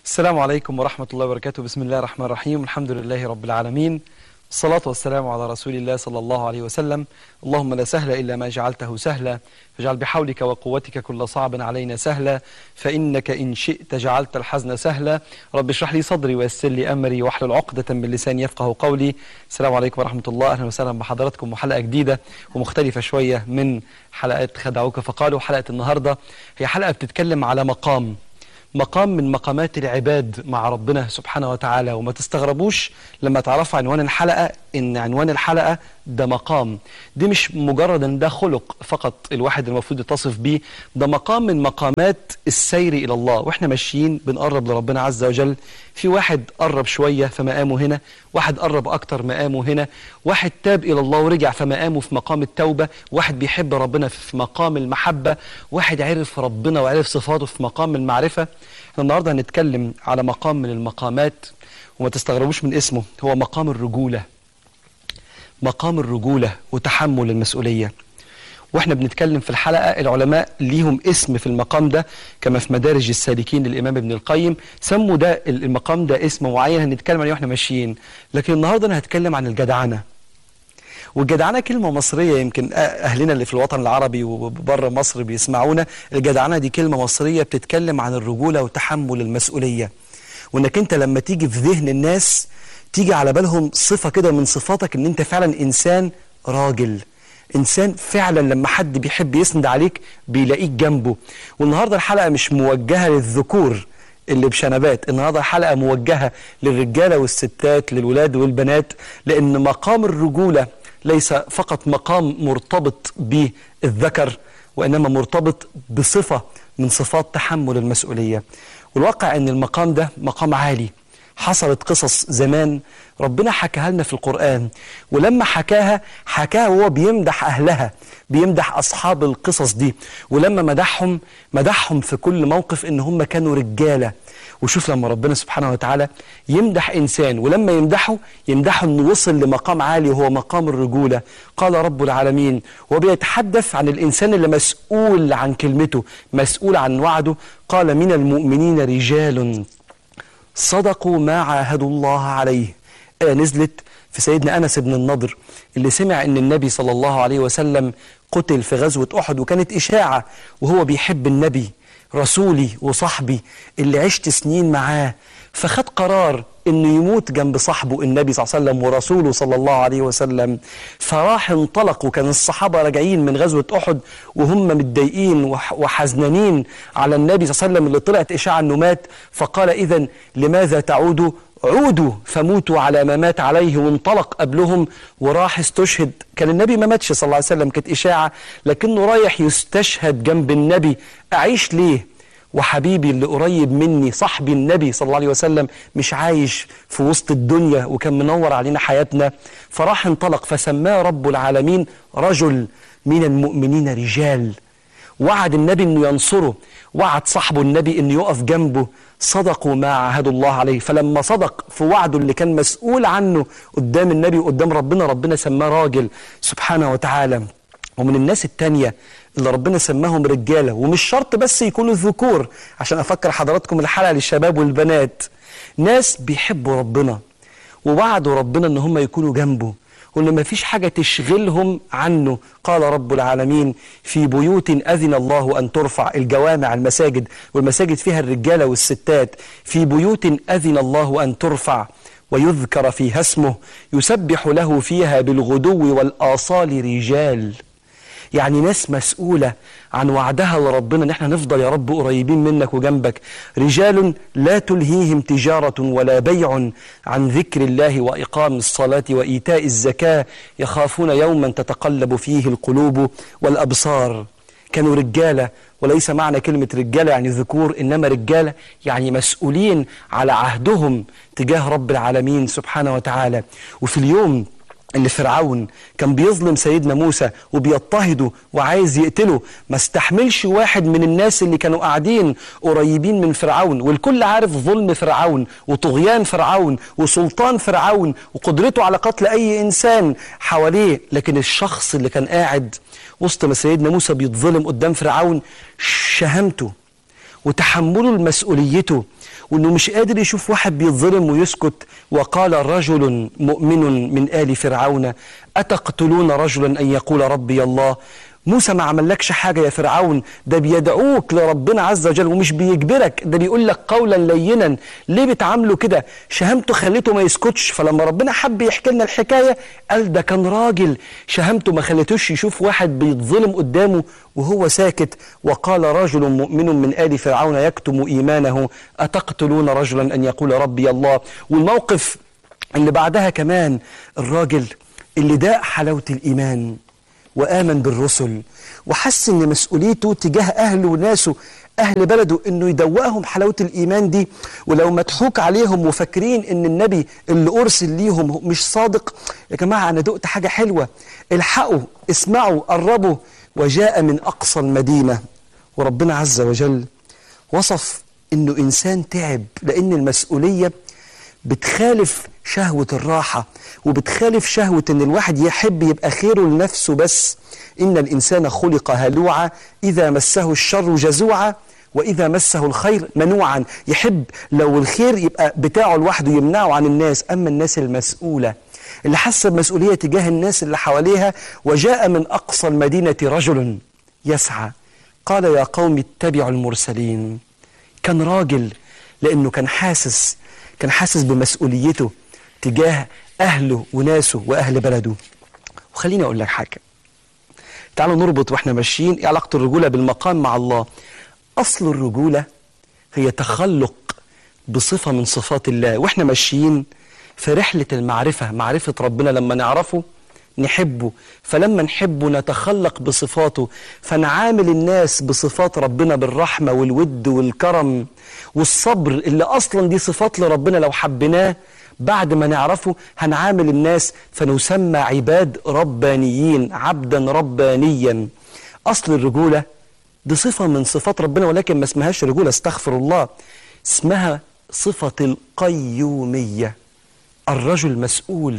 السلام عليكم ورحمة الله وبركاته بسم الله الرحمن الرحيم الحمد لله رب العالمين الصلاة والسلام على رسول الله صلى الله عليه وسلم اللهم لا سهل إلا ما جعلته سهلا فاجعل بحولك وقوتك كل صعب علينا سهلا فإنك إن شئت جعلت الحزن سهلا رب اشرح لي صدري ويسر لي أمري واحلل عقدة من لساني يفقه قولي السلام عليكم ورحمة الله أهلا وسهلا بحضراتكم وحلقة جديدة ومختلفة شوية من حلقات خدعوك فقالوا حلقة النهاردة هي حلقة بتتكلم على مقام مقام من مقامات العباد مع ربنا سبحانه وتعالى وما تستغربوش لما تعرفوا عنوان الحلقة ان عنوان الحلقة ده مقام دي مش مجرد ان ده خلق فقط الواحد المفروض يتصف بيه ده مقام من مقامات السير الى الله واحنا ماشيين بنقرب لربنا عز وجل في واحد قرب شوية فمقامه هنا واحد قرب اكتر مقامه هنا واحد تاب الى الله ورجع فمقامه في مقام التوبة واحد بيحب ربنا في مقام المحبة واحد عرف ربنا وعرف صفاته في مقام المعرفة احنا النهاردة هنتكلم على مقام من المقامات وما تستغربوش من اسمه هو مقام الرجولة مقام الرجولة وتحمل المسؤولية واحنا بنتكلم في الحلقة العلماء ليهم اسم في المقام ده كما في مدارج السالكين للإمام ابن القيم سموا ده المقام ده اسم معين هنتكلم عليه واحنا ماشيين لكن النهاردة انا هتكلم عن الجدعنة والجدعنة كلمة مصرية يمكن أهلنا اللي في الوطن العربي وبره مصر بيسمعونا الجدعنة دي كلمة مصرية بتتكلم عن الرجولة وتحمل المسؤولية وانك انت لما تيجي في ذهن الناس تيجي على بالهم صفة كده من صفاتك ان انت فعلا انسان راجل انسان فعلا لما حد بيحب يسند عليك بيلاقيك جنبه والنهاردة الحلقة مش موجهة للذكور اللي بشنبات النهاردة الحلقة موجهة للرجالة والستات للولاد والبنات لان مقام الرجولة ليس فقط مقام مرتبط بالذكر وإنما مرتبط بصفة من صفات تحمل المسؤولية والواقع أن المقام ده مقام عالي حصلت قصص زمان ربنا حكاها لنا في القرآن ولما حكاها حكاها وهو بيمدح أهلها بيمدح أصحاب القصص دي ولما مدحهم مدحهم في كل موقف إن هم كانوا رجالة وشوف لما ربنا سبحانه وتعالى يمدح إنسان ولما يمدحه يمدحه أنه وصل لمقام عالي وهو مقام الرجولة قال رب العالمين وبيتحدث عن الإنسان اللي مسؤول عن كلمته مسؤول عن وعده قال من المؤمنين رجال صدقوا ما عاهدوا الله عليه آية نزلت في سيدنا أنس بن النضر اللي سمع أن النبي صلى الله عليه وسلم قتل في غزوة أحد وكانت إشاعة وهو بيحب النبي رسولي وصاحبي اللي عشت سنين معاه فخد قرار انه يموت جنب صاحبه النبي صلى الله عليه وسلم ورسوله صلى الله عليه وسلم فراح انطلق وكان الصحابة راجعين من غزوة أحد وهم متضايقين وحزنانين على النبي صلى الله عليه وسلم اللي طلعت إشاعة أنه مات فقال إذا لماذا تعودوا عودوا فموتوا على ما مات عليه وانطلق قبلهم وراح استشهد كان النبي ما ماتش صلى الله عليه وسلم كانت إشاعة لكنه رايح يستشهد جنب النبي أعيش ليه وحبيبي اللي قريب مني صاحبي النبي صلى الله عليه وسلم مش عايش في وسط الدنيا وكان منور علينا حياتنا فراح انطلق فسماه رب العالمين رجل من المؤمنين رجال وعد النبي انه ينصره وعد صاحبه النبي انه يقف جنبه صدقوا ما عاهدوا الله عليه فلما صدق في وعده اللي كان مسؤول عنه قدام النبي وقدام ربنا ربنا سماه راجل سبحانه وتعالى ومن الناس التانية اللي ربنا سماهم رجالة ومش شرط بس يكونوا ذكور عشان أفكر حضراتكم الحلقة للشباب والبنات ناس بيحبوا ربنا ووعدوا ربنا ان هم يكونوا جنبه وان ما فيش حاجة تشغلهم عنه قال رب العالمين في بيوت أذن الله أن ترفع الجوامع المساجد والمساجد فيها الرجالة والستات في بيوت أذن الله أن ترفع ويذكر فيها اسمه يسبح له فيها بالغدو والآصال رجال يعني ناس مسؤولة عن وعدها لربنا ان احنا نفضل يا رب قريبين منك وجنبك رجال لا تلهيهم تجارة ولا بيع عن ذكر الله وإقام الصلاة وإيتاء الزكاة يخافون يوما تتقلب فيه القلوب والأبصار كانوا رجالة وليس معنى كلمة رجالة يعني ذكور إنما رجالة يعني مسؤولين على عهدهم تجاه رب العالمين سبحانه وتعالى وفي اليوم اللي فرعون كان بيظلم سيدنا موسى وبيضطهده وعايز يقتله ما استحملش واحد من الناس اللي كانوا قاعدين قريبين من فرعون والكل عارف ظلم فرعون وطغيان فرعون وسلطان فرعون وقدرته على قتل أي إنسان حواليه لكن الشخص اللي كان قاعد وسط ما سيدنا موسى بيتظلم قدام فرعون شهمته وتحمله لمسؤوليته وانه مش قادر يشوف واحد بيتظلم ويسكت وقال رجل مؤمن من آل فرعون أتقتلون رجلا أن يقول ربي الله موسى ما عملكش حاجة يا فرعون ده بيدعوك لربنا عز وجل ومش بيجبرك ده بيقول لك قولا لينا ليه بتعامله كده شهامته خليته ما يسكتش فلما ربنا حب يحكي لنا الحكاية قال ده كان راجل شهامته ما خليتوش يشوف واحد بيتظلم قدامه وهو ساكت وقال رجل مؤمن من آل فرعون يكتم إيمانه أتقتلون رجلا أن يقول ربي الله والموقف اللي بعدها كمان الراجل اللي داق حلاوة الإيمان وآمن بالرسل وحس إن مسؤوليته تجاه أهله وناسه أهل بلده إنه يدوقهم حلاوة الإيمان دي ولو مضحوك عليهم وفاكرين إن النبي اللي أرسل ليهم مش صادق يا جماعة أنا دقت حاجة حلوة الحقوا اسمعوا قربوا وجاء من أقصى المدينة وربنا عز وجل وصف إنه إنسان تعب لأن المسؤولية بتخالف شهوة الراحة وبتخالف شهوة ان الواحد يحب يبقى خيره لنفسه بس ان الانسان خلق هلوعا اذا مسه الشر جزوعا واذا مسه الخير منوعا يحب لو الخير يبقى بتاعه لوحده يمنعه عن الناس اما الناس المسؤولة اللي حس بمسؤولية تجاه الناس اللي حواليها وجاء من اقصى المدينة رجل يسعى قال يا قوم اتبعوا المرسلين كان راجل لانه كان حاسس كان حاسس بمسؤوليته تجاه أهله وناسه وأهل بلده وخليني أقول لك حاجة تعالوا نربط وإحنا ماشيين إيه علاقة الرجولة بالمقام مع الله أصل الرجولة هي تخلق بصفة من صفات الله وإحنا ماشيين في رحلة المعرفة معرفة ربنا لما نعرفه نحبه فلما نحبه نتخلق بصفاته فنعامل الناس بصفات ربنا بالرحمة والود والكرم والصبر اللي أصلا دي صفات لربنا لو حبيناه بعد ما نعرفه هنعامل الناس فنسمى عباد ربانيين عبدا ربانيا أصل الرجولة دي صفة من صفات ربنا ولكن ما اسمهاش رجولة استغفر الله اسمها صفة القيومية الرجل مسؤول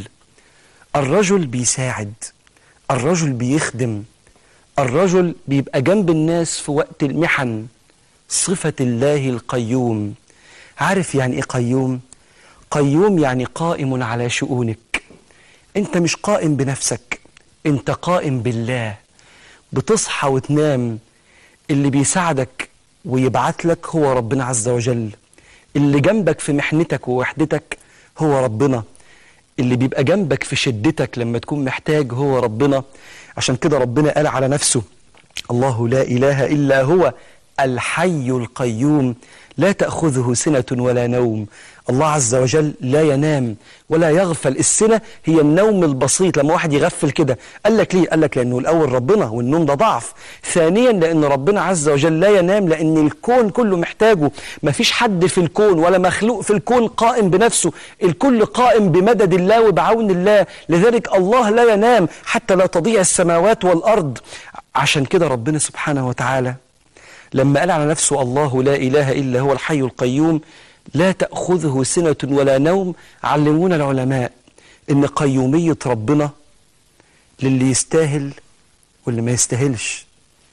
الرجل بيساعد الرجل بيخدم الرجل بيبقى جنب الناس في وقت المحن صفة الله القيوم عارف يعني ايه قيوم قيوم يعني قائم على شؤونك انت مش قائم بنفسك انت قائم بالله بتصحى وتنام اللي بيساعدك ويبعت لك هو ربنا عز وجل اللي جنبك في محنتك ووحدتك هو ربنا اللي بيبقى جنبك في شدتك لما تكون محتاج هو ربنا عشان كده ربنا قال على نفسه الله لا إله إلا هو الحي القيوم لا تأخذه سنة ولا نوم الله عز وجل لا ينام ولا يغفل السنة هي النوم البسيط لما واحد يغفل كده قال لك ليه قال لك لأنه الأول ربنا والنوم ده ضعف ثانيا لأن ربنا عز وجل لا ينام لأن الكون كله محتاجه ما فيش حد في الكون ولا مخلوق في الكون قائم بنفسه الكل قائم بمدد الله وبعون الله لذلك الله لا ينام حتى لا تضيع السماوات والأرض عشان كده ربنا سبحانه وتعالى لما قال على نفسه الله لا إله إلا هو الحي القيوم لا تأخذه سنة ولا نوم علمونا العلماء إن قيومية ربنا للي يستاهل واللي ما يستاهلش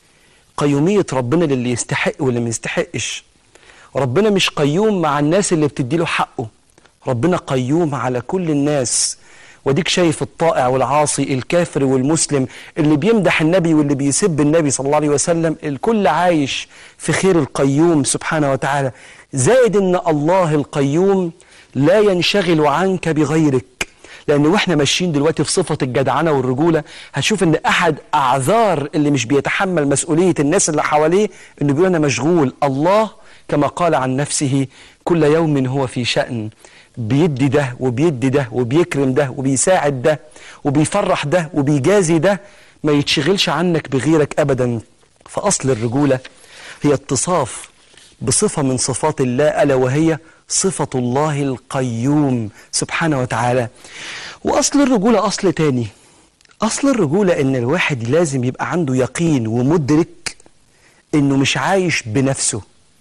قيومية ربنا للي يستحق واللي ما يستحقش ربنا مش قيوم مع الناس اللي بتديله حقه ربنا قيوم على كل الناس وديك شايف الطائع والعاصي الكافر والمسلم اللي بيمدح النبي واللي بيسب النبي صلى الله عليه وسلم الكل عايش في خير القيوم سبحانه وتعالى زائد ان الله القيوم لا ينشغل عنك بغيرك لان واحنا ماشيين دلوقتي في صفه الجدعنه والرجوله هتشوف ان احد اعذار اللي مش بيتحمل مسؤوليه الناس اللي حواليه انه بيقول انا مشغول الله كما قال عن نفسه كل يوم هو في شأن بيدي ده وبيدي ده وبيكرم ده وبيساعد ده وبيفرح ده وبيجازي ده ما يتشغلش عنك بغيرك ابدا فاصل الرجوله هي اتصاف بصفه من صفات الله الا وهي صفه الله القيوم سبحانه وتعالى واصل الرجوله اصل تاني اصل الرجوله ان الواحد لازم يبقى عنده يقين ومدرك انه مش عايش بنفسه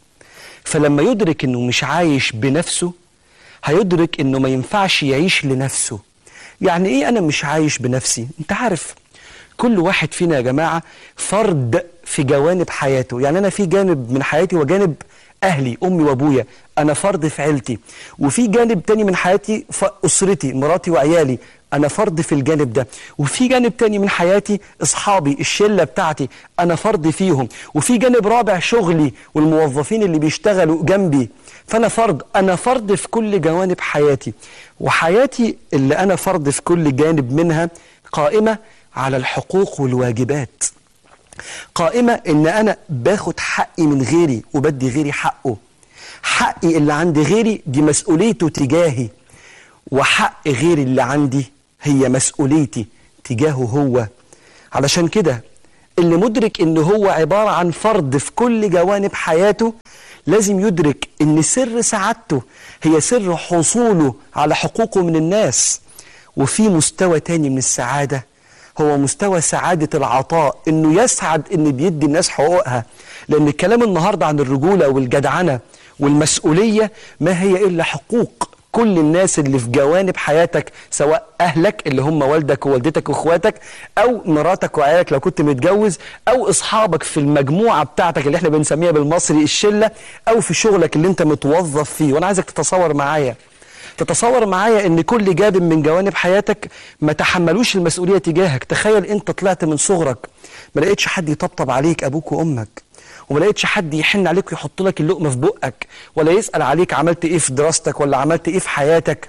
فلما يدرك انه مش عايش بنفسه هيدرك انه ما ينفعش يعيش لنفسه يعني ايه انا مش عايش بنفسي انت عارف كل واحد فينا يا جماعة فرد في جوانب حياته يعني أنا في جانب من حياتي وجانب أهلي أمي وأبويا أنا فرد في عيلتي وفي جانب تاني من حياتي ف- أسرتي مراتي وعيالي أنا فرد في الجانب ده وفي جانب تاني من حياتي أصحابي الشلة بتاعتي أنا فرد فيهم وفي جانب رابع شغلي والموظفين اللي بيشتغلوا جنبي فأنا فرد أنا فرد في كل جوانب حياتي وحياتي اللي أنا فرد في كل جانب منها قائمة على الحقوق والواجبات قائمة ان انا باخد حقي من غيري وبدي غيري حقه حقي اللي عند غيري دي مسؤوليته تجاهي وحق غيري اللي عندي هي مسؤوليتي تجاهه هو علشان كده اللي مدرك ان هو عبارة عن فرد في كل جوانب حياته لازم يدرك ان سر سعادته هي سر حصوله على حقوقه من الناس وفي مستوى تاني من السعادة هو مستوى سعادة العطاء انه يسعد ان بيدي الناس حقوقها لان الكلام النهاردة عن الرجولة والجدعنة والمسؤولية ما هي الا حقوق كل الناس اللي في جوانب حياتك سواء اهلك اللي هم والدك ووالدتك واخواتك او مراتك وعيالك لو كنت متجوز او اصحابك في المجموعه بتاعتك اللي احنا بنسميها بالمصري الشله او في شغلك اللي انت متوظف فيه وانا عايزك تتصور معايا تتصور معايا ان كل جانب من جوانب حياتك ما تحملوش المسؤوليه تجاهك تخيل انت طلعت من صغرك ما لقيتش حد يطبطب عليك ابوك وامك وما لقيتش حد يحن عليك ويحط لك اللقمه في بقك ولا يسال عليك عملت ايه في دراستك ولا عملت ايه في حياتك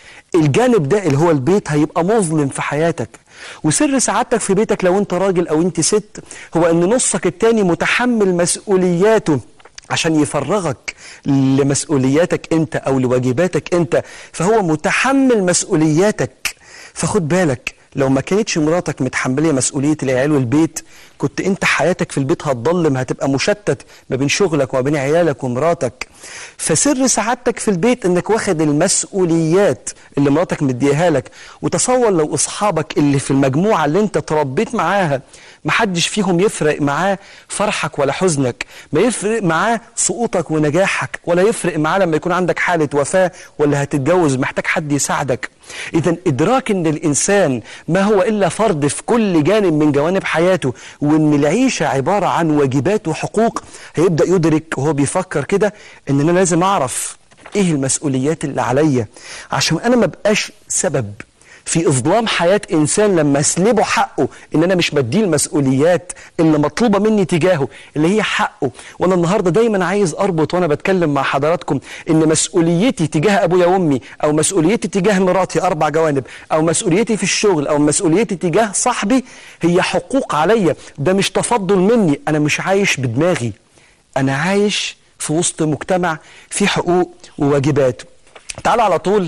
الجانب ده اللي هو البيت هيبقى مظلم في حياتك وسر سعادتك في بيتك لو انت راجل او انت ست هو ان نصك التاني متحمل مسؤولياته عشان يفرغك لمسؤولياتك انت او لواجباتك انت فهو متحمل مسؤولياتك فخد بالك لو ما كانتش مراتك متحمله مسؤوليه العيال والبيت كنت انت حياتك في البيت هتضلم هتبقى مشتت ما بين شغلك وما بين عيالك ومراتك فسر سعادتك في البيت انك واخد المسؤوليات اللي مراتك مديها لك وتصور لو اصحابك اللي في المجموعه اللي انت تربيت معاها محدش فيهم يفرق معاه فرحك ولا حزنك ما يفرق معاه سقوطك ونجاحك ولا يفرق معاه لما يكون عندك حالة وفاة ولا هتتجوز محتاج حد يساعدك إذا إدراك أن الإنسان ما هو إلا فرد في كل جانب من جوانب حياته وأن العيشة عبارة عن واجبات وحقوق هيبدأ يدرك وهو بيفكر كده أن أنا لازم أعرف إيه المسؤوليات اللي عليا عشان أنا ما بقاش سبب في اظلام حياه انسان لما اسلبه حقه ان انا مش بديه المسؤوليات اللي مطلوبه مني تجاهه اللي هي حقه وانا النهارده دايما عايز اربط وانا بتكلم مع حضراتكم ان مسؤوليتي تجاه ابويا وامي او مسؤوليتي تجاه مراتي اربع جوانب او مسؤوليتي في الشغل او مسؤوليتي تجاه صاحبي هي حقوق عليا ده مش تفضل مني انا مش عايش بدماغي انا عايش في وسط مجتمع فيه حقوق وواجبات تعالوا على طول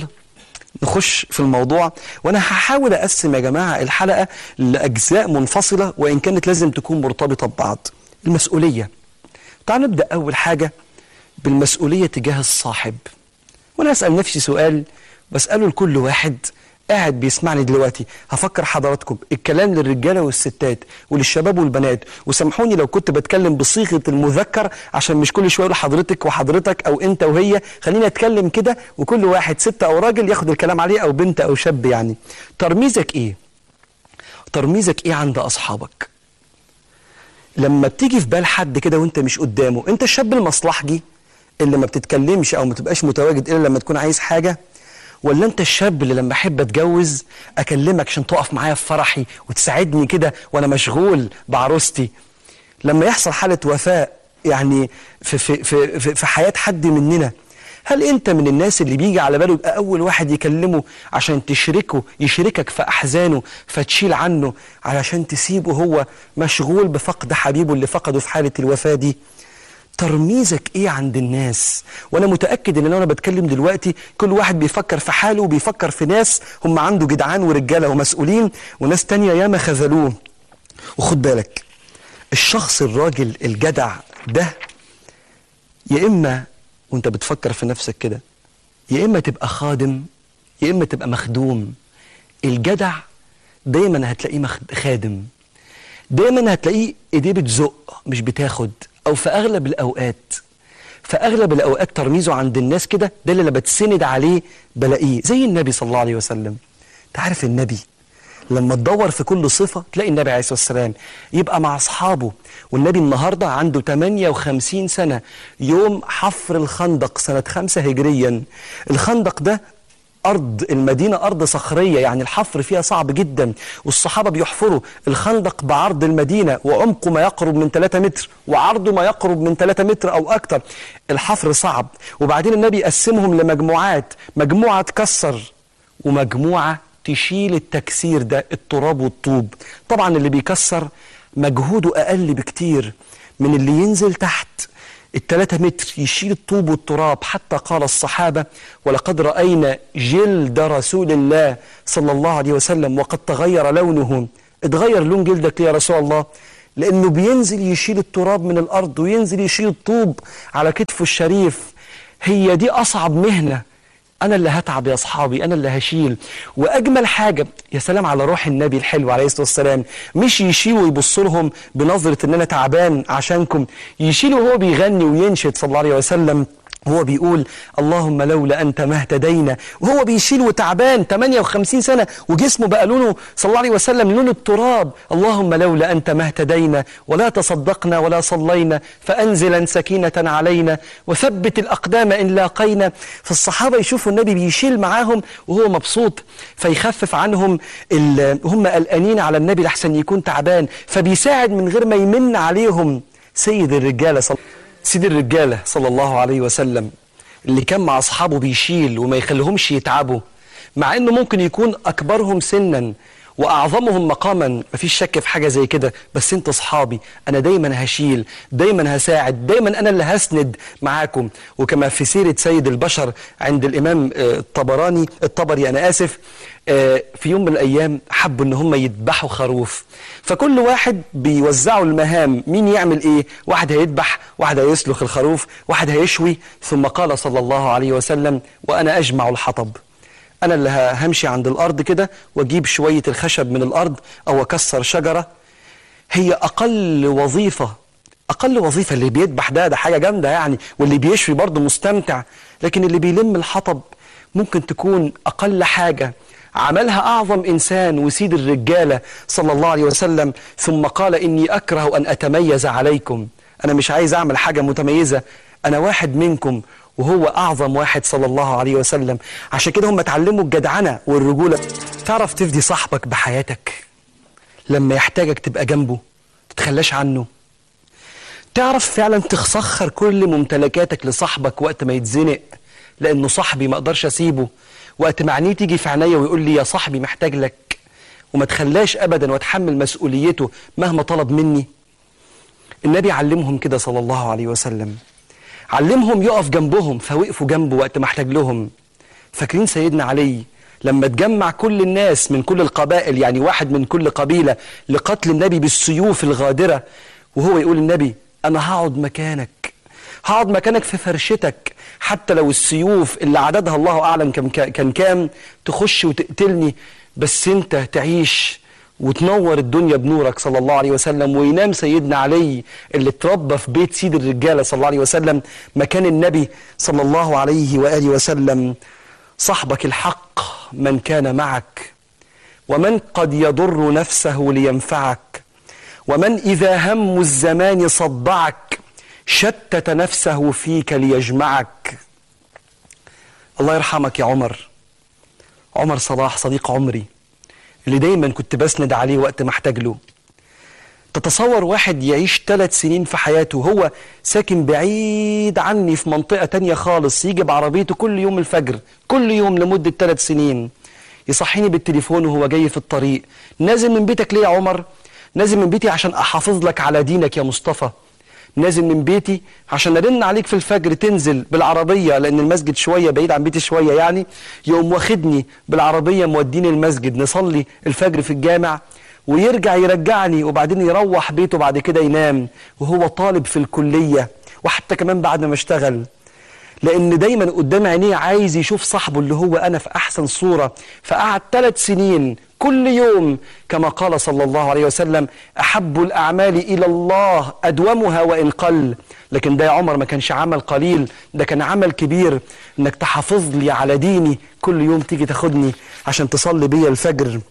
نخش في الموضوع وانا هحاول اقسم يا جماعه الحلقه لاجزاء منفصله وان كانت لازم تكون مرتبطه ببعض المسؤوليه تعال نبدا اول حاجه بالمسؤوليه تجاه الصاحب وانا اسال نفسي سؤال بساله لكل واحد قاعد بيسمعني دلوقتي هفكر حضراتكم الكلام للرجاله والستات وللشباب والبنات وسامحوني لو كنت بتكلم بصيغه المذكر عشان مش كل شويه اقول حضرتك وحضرتك او انت وهي خلينا اتكلم كده وكل واحد ست او راجل ياخد الكلام عليه او بنت او شاب يعني ترميزك ايه ترميزك ايه عند اصحابك لما بتيجي في بال حد كده وانت مش قدامه انت الشاب المصلحجي اللي ما بتتكلمش او ما تبقاش متواجد الا لما تكون عايز حاجه ولا انت الشاب اللي لما احب اتجوز اكلمك عشان تقف معايا في فرحي وتساعدني كده وانا مشغول بعروستي لما يحصل حاله وفاة يعني في في في في, في حياه حد مننا هل انت من الناس اللي بيجي على باله يبقى اول واحد يكلمه عشان تشركه يشركك في احزانه فتشيل عنه علشان تسيبه هو مشغول بفقد حبيبه اللي فقده في حاله الوفاه دي ترميزك ايه عند الناس وانا متاكد ان انا بتكلم دلوقتي كل واحد بيفكر في حاله وبيفكر في ناس هم عنده جدعان ورجاله ومسؤولين وناس تانية ياما خذلوه وخد بالك الشخص الراجل الجدع ده يا اما وانت بتفكر في نفسك كده يا اما تبقى خادم يا اما تبقى مخدوم الجدع دايما هتلاقيه مخد... خادم دايما هتلاقيه ايديه بتزق مش بتاخد او في اغلب الاوقات في اغلب الاوقات ترميزه عند الناس كده ده اللي انا بتسند عليه بلاقيه زي النبي صلى الله عليه وسلم انت عارف النبي لما تدور في كل صفة تلاقي النبي عليه الصلاة والسلام يبقى مع أصحابه والنبي النهاردة عنده 58 سنة يوم حفر الخندق سنة 5 هجريا الخندق ده أرض المدينة أرض صخرية يعني الحفر فيها صعب جدا والصحابة بيحفروا الخندق بعرض المدينة وعمقه ما يقرب من 3 متر وعرضه ما يقرب من 3 متر أو أكتر الحفر صعب وبعدين النبي يقسمهم لمجموعات مجموعة تكسر ومجموعة تشيل التكسير ده التراب والطوب طبعا اللي بيكسر مجهوده أقل بكتير من اللي ينزل تحت التلاتة متر يشيل الطوب والتراب حتى قال الصحابة ولقد رأينا جلد رسول الله صلى الله عليه وسلم وقد تغير لونه اتغير لون جلدك ليه يا رسول الله لأنه بينزل يشيل التراب من الأرض وينزل يشيل الطوب على كتفه الشريف هي دي أصعب مهنة أنا اللي هتعب يا أصحابي أنا اللي هشيل وأجمل حاجة يا سلام على روح النبي الحلو عليه الصلاة والسلام مش يشيل ويبص لهم بنظرة إن أنا تعبان عشانكم يشيل وهو بيغني وينشد صلى الله عليه وسلم هو بيقول اللهم لولا أنت ما اهتدينا وهو بيشيل وتعبان 58 سنة وجسمه بقى لونه صلى الله عليه وسلم لون التراب اللهم لولا أنت ما اهتدينا ولا تصدقنا ولا صلينا فأنزلا سكينة علينا وثبت الأقدام إن لاقينا فالصحابة يشوفوا النبي بيشيل معاهم وهو مبسوط فيخفف عنهم ال- هم قلقانين على النبي لحسن يكون تعبان فبيساعد من غير ما يمن عليهم سيد الرجالة صلى سيد الرجالة صلى الله عليه وسلم اللي كان مع أصحابه بيشيل وما يخليهمش يتعبوا مع إنه ممكن يكون أكبرهم سنا وأعظمهم مقاما مفيش شك في حاجة زي كده بس أنت أصحابي أنا دايما هشيل دايما هساعد دايما أنا اللي هسند معاكم وكما في سيرة سيد البشر عند الإمام آه، الطبراني الطبري أنا آسف آه، في يوم من الأيام حبوا إن هم يذبحوا خروف فكل واحد بيوزعوا المهام مين يعمل إيه واحد هيذبح واحد هيسلخ الخروف واحد هيشوي ثم قال صلى الله عليه وسلم وأنا أجمع الحطب أنا اللي ه- همشي عند الأرض كده وأجيب شوية الخشب من الأرض أو أكسر شجرة هي أقل وظيفة أقل وظيفة اللي بيذبح ده ده حاجة جامدة يعني واللي بيشوي برضه مستمتع لكن اللي بيلم الحطب ممكن تكون أقل حاجة عملها أعظم إنسان وسيد الرجالة صلى الله عليه وسلم ثم قال إني أكره أن أتميز عليكم أنا مش عايز أعمل حاجة متميزة أنا واحد منكم وهو أعظم واحد صلى الله عليه وسلم عشان كده هم اتعلموا الجدعنة والرجولة تعرف تفدي صاحبك بحياتك لما يحتاجك تبقى جنبه تتخلاش عنه تعرف فعلا تسخر كل ممتلكاتك لصاحبك وقت ما يتزنق لانه صاحبي ما اقدرش اسيبه وقت ما عينيه تيجي في عينيا ويقول لي يا صاحبي محتاج لك وما تخلاش ابدا واتحمل مسؤوليته مهما طلب مني النبي علمهم كده صلى الله عليه وسلم علمهم يقف جنبهم فوقفوا جنبه وقت ما احتاج لهم فاكرين سيدنا علي لما تجمع كل الناس من كل القبائل يعني واحد من كل قبيلة لقتل النبي بالسيوف الغادرة وهو يقول النبي أنا هقعد مكانك هقعد مكانك في فرشتك حتى لو السيوف اللي عددها الله أعلم كان كان كام تخش وتقتلني بس أنت تعيش وتنور الدنيا بنورك صلى الله عليه وسلم وينام سيدنا علي اللي اتربى في بيت سيد الرجاله صلى الله عليه وسلم مكان النبي صلى الله عليه واله وسلم صاحبك الحق من كان معك ومن قد يضر نفسه لينفعك ومن اذا هم الزمان صدعك شتت نفسه فيك ليجمعك الله يرحمك يا عمر عمر صلاح صديق عمري اللي دايما كنت بسند عليه وقت ما احتاج له تتصور واحد يعيش ثلاث سنين في حياته هو ساكن بعيد عني في منطقة تانية خالص يجي بعربيته كل يوم الفجر كل يوم لمدة ثلاث سنين يصحيني بالتليفون وهو جاي في الطريق نازل من بيتك ليه يا عمر نازل من بيتي عشان احافظ لك على دينك يا مصطفى نازل من بيتي عشان ارن عليك في الفجر تنزل بالعربيه لان المسجد شويه بعيد عن بيتي شويه يعني يقوم واخدني بالعربيه موديني المسجد نصلي الفجر في الجامع ويرجع يرجعني وبعدين يروح بيته بعد كده ينام وهو طالب في الكليه وحتى كمان بعد ما اشتغل لان دايما قدام عينيه عايز يشوف صاحبه اللي هو انا في احسن صوره فقعد ثلاث سنين كل يوم كما قال صلى الله عليه وسلم احب الاعمال الى الله ادومها وان قل لكن ده يا عمر ما كانش عمل قليل ده كان عمل كبير انك تحافظ لي على ديني كل يوم تيجي تاخدني عشان تصلي بيا الفجر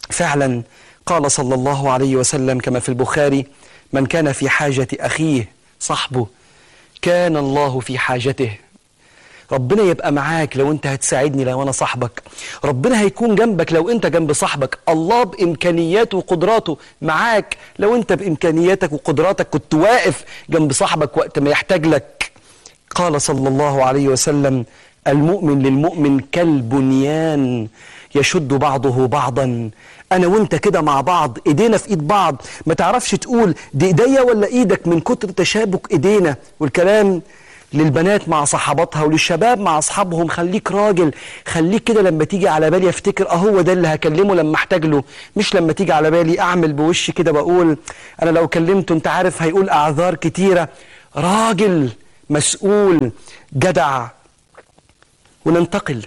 فعلا قال صلى الله عليه وسلم كما في البخاري من كان في حاجة أخيه صاحبه كان الله في حاجته ربنا يبقى معاك لو انت هتساعدني لو انا صاحبك ربنا هيكون جنبك لو انت جنب صاحبك الله بامكانياته وقدراته معاك لو انت بامكانياتك وقدراتك كنت واقف جنب صاحبك وقت ما يحتاج لك قال صلى الله عليه وسلم المؤمن للمؤمن كالبنيان يشد بعضه بعضا انا وانت كده مع بعض ايدينا في ايد بعض ما تعرفش تقول دي ايديا ولا ايدك من كتر تشابك ايدينا والكلام للبنات مع صحباتها وللشباب مع اصحابهم خليك راجل خليك كده لما تيجي على بالي افتكر اهو ده اللي هكلمه لما احتاج له مش لما تيجي على بالي اعمل بوشي كده واقول انا لو كلمته انت عارف هيقول اعذار كتيره راجل مسؤول جدع وننتقل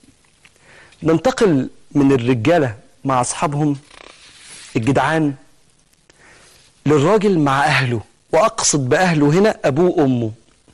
ننتقل من الرجاله مع اصحابهم الجدعان للراجل مع اهله واقصد باهله هنا ابوه وامه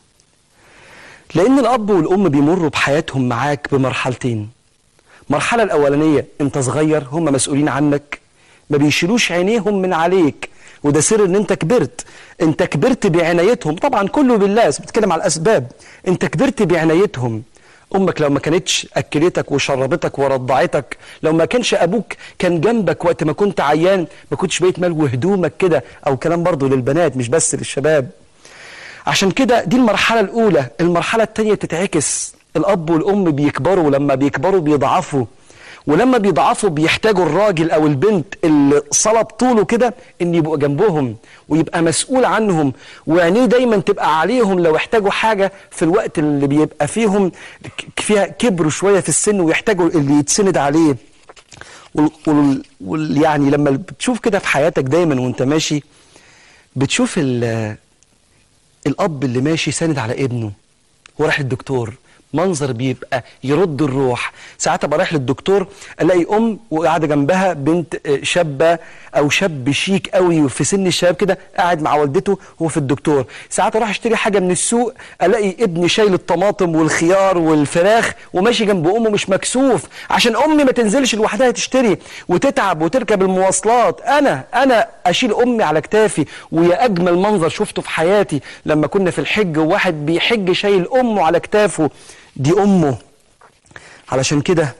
لان الاب والام بيمروا بحياتهم معاك بمرحلتين المرحله الاولانيه انت صغير هم مسؤولين عنك ما بيشيلوش عينيهم من عليك وده سر ان انت كبرت انت كبرت بعنايتهم طبعا كله بالله بس بتكلم على الاسباب انت كبرت بعنايتهم امك لو ما كانتش اكلتك وشربتك ورضعتك لو ما كانش ابوك كان جنبك وقت ما كنت عيان ما كنتش بقيت مال وهدومك كده او كلام برضه للبنات مش بس للشباب عشان كده دي المرحله الاولى المرحله الثانيه تتعكس الاب والام بيكبروا ولما بيكبروا بيضعفوا ولما بيضعفوا بيحتاجوا الراجل او البنت اللي صلب طوله كده ان يبقى جنبهم ويبقى مسؤول عنهم وعينيه دايما تبقى عليهم لو احتاجوا حاجه في الوقت اللي بيبقى فيهم فيها كبروا شويه في السن ويحتاجوا اللي يتسند عليه وال وال وال يعني لما بتشوف كده في حياتك دايما وانت ماشي بتشوف ال الاب اللي ماشي ساند على ابنه وراح الدكتور منظر بيبقى يرد الروح ساعات ابقى رايح للدكتور الاقي ام وقاعده جنبها بنت شابه او شاب شيك قوي في سن الشباب كده قاعد مع والدته وهو في الدكتور ساعات اروح اشتري حاجه من السوق الاقي ابني شايل الطماطم والخيار والفراخ وماشي جنب امه مش مكسوف عشان امي ما تنزلش لوحدها تشتري وتتعب وتركب المواصلات انا انا اشيل امي على كتافي ويا اجمل منظر شفته في حياتي لما كنا في الحج وواحد بيحج شايل امه على كتافه دي امه علشان كده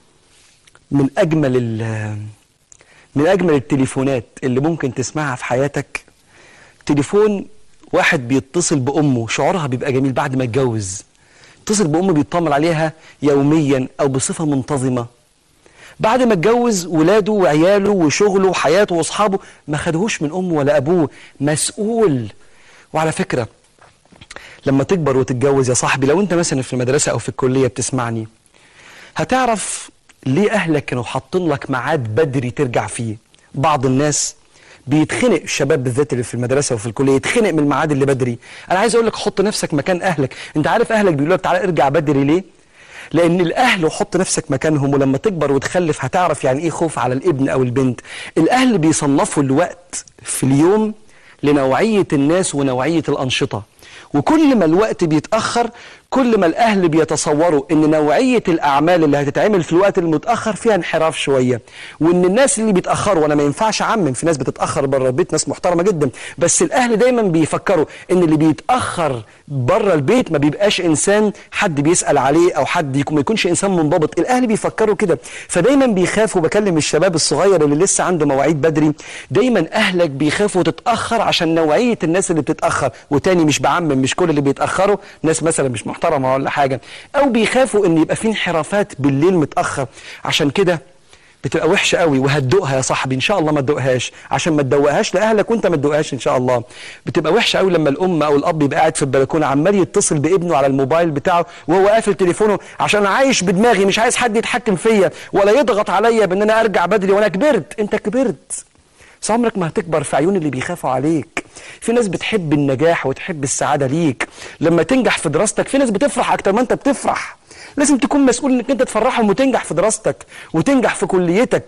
من اجمل من اجمل التليفونات اللي ممكن تسمعها في حياتك تليفون واحد بيتصل بامه شعورها بيبقى جميل بعد ما اتجوز يتصل بامه بيطمن عليها يوميا او بصفه منتظمه بعد ما اتجوز ولاده وعياله وشغله وحياته واصحابه ما خدهوش من امه ولا ابوه مسؤول وعلى فكره لما تكبر وتتجوز يا صاحبي لو انت مثلا في المدرسة او في الكلية بتسمعني هتعرف ليه اهلك كانوا حاطين لك ميعاد بدري ترجع فيه بعض الناس بيتخنق الشباب بالذات اللي في المدرسه وفي الكليه يتخنق من الميعاد اللي بدري انا عايز اقول لك حط نفسك مكان اهلك انت عارف اهلك بيقولوا لك تعالى ارجع بدري ليه لان الاهل وحط نفسك مكانهم ولما تكبر وتخلف هتعرف يعني ايه خوف على الابن او البنت الاهل بيصنفوا الوقت في اليوم لنوعيه الناس ونوعيه الانشطه وكل ما الوقت بيتأخر كل ما الأهل بيتصوروا أن نوعية الأعمال اللي هتتعمل في الوقت المتأخر فيها انحراف شوية وأن الناس اللي بيتأخروا وأنا ما ينفعش أعمم في ناس بتتأخر بره البيت ناس محترمة جدا بس الأهل دايما بيفكروا أن اللي بيتأخر بره البيت ما بيبقاش إنسان حد بيسأل عليه أو حد يكون ما يكونش إنسان منضبط الأهل بيفكروا كده فدايما بيخافوا بكلم الشباب الصغير اللي لسه عنده مواعيد بدري دايما أهلك بيخافوا تتأخر عشان نوعية الناس اللي بتتأخر وتاني مش بعمم مش كل اللي بيتأخروا ناس مثلا مش محترمة ولا حاجة أو بيخافوا إن يبقى في انحرافات بالليل متأخر عشان كده بتبقى وحشة قوي وهتدوقها يا صاحبي إن شاء الله ما تدوقهاش عشان ما تدوقهاش لأهلك وأنت ما تدوقهاش إن شاء الله بتبقى وحشة قوي لما الأم أو الأب يبقى قاعد في البلكونة عمال يتصل بابنه على الموبايل بتاعه وهو قافل تليفونه عشان عايش بدماغي مش عايز حد يتحكم فيا ولا يضغط عليا بإن أنا أرجع بدري وأنا كبرت أنت كبرت بس عمرك ما هتكبر في عيون اللي بيخافوا عليك في ناس بتحب النجاح وتحب السعادة ليك لما تنجح في دراستك في ناس بتفرح أكتر ما أنت بتفرح لازم تكون مسؤول انك انت تفرحهم وتنجح في دراستك وتنجح في كليتك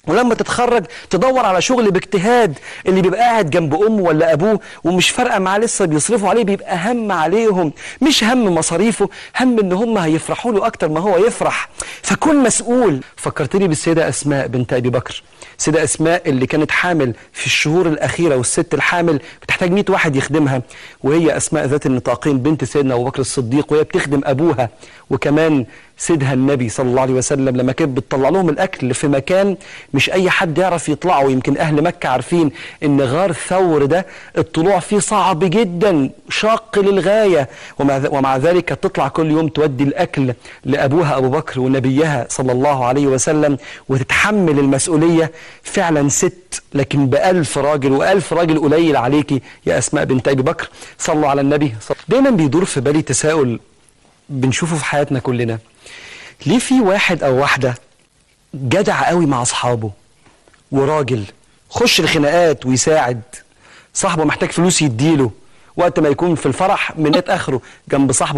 ولما تتخرج تدور على شغل باجتهاد اللي بيبقى قاعد جنب امه ولا ابوه ومش فارقه معاه لسه بيصرفوا عليه بيبقى هم عليهم مش هم مصاريفه هم ان هم هيفرحوا له اكتر ما هو يفرح فكن مسؤول فكرتني بالسيده اسماء بنت ابي بكر سيده اسماء اللي كانت حامل في الشهور الاخيره والست الحامل بتحتاج 100 واحد يخدمها وهي اسماء ذات النطاقين بنت سيدنا ابو بكر الصديق وهي بتخدم ابوها وكمان سيدها النبي صلى الله عليه وسلم لما كانت بتطلع لهم الاكل في مكان مش اي حد يعرف يطلعه يمكن اهل مكه عارفين ان غار ثور ده الطلوع فيه صعب جدا شاق للغايه ومع, ومع ذلك تطلع كل يوم تودي الاكل لابوها ابو بكر ونبيها صلى الله عليه وسلم وتتحمل المسؤوليه فعلا ست لكن بألف راجل وألف راجل قليل عليكي يا أسماء بنت أبي بكر صلوا على النبي دايما بيدور في بالي تساؤل بنشوفه في حياتنا كلنا ليه في واحد او واحده جدع قوي مع اصحابه وراجل خش الخناقات ويساعد صاحبه محتاج فلوس يديله وقت ما يكون في الفرح من اخره جنب صاحبه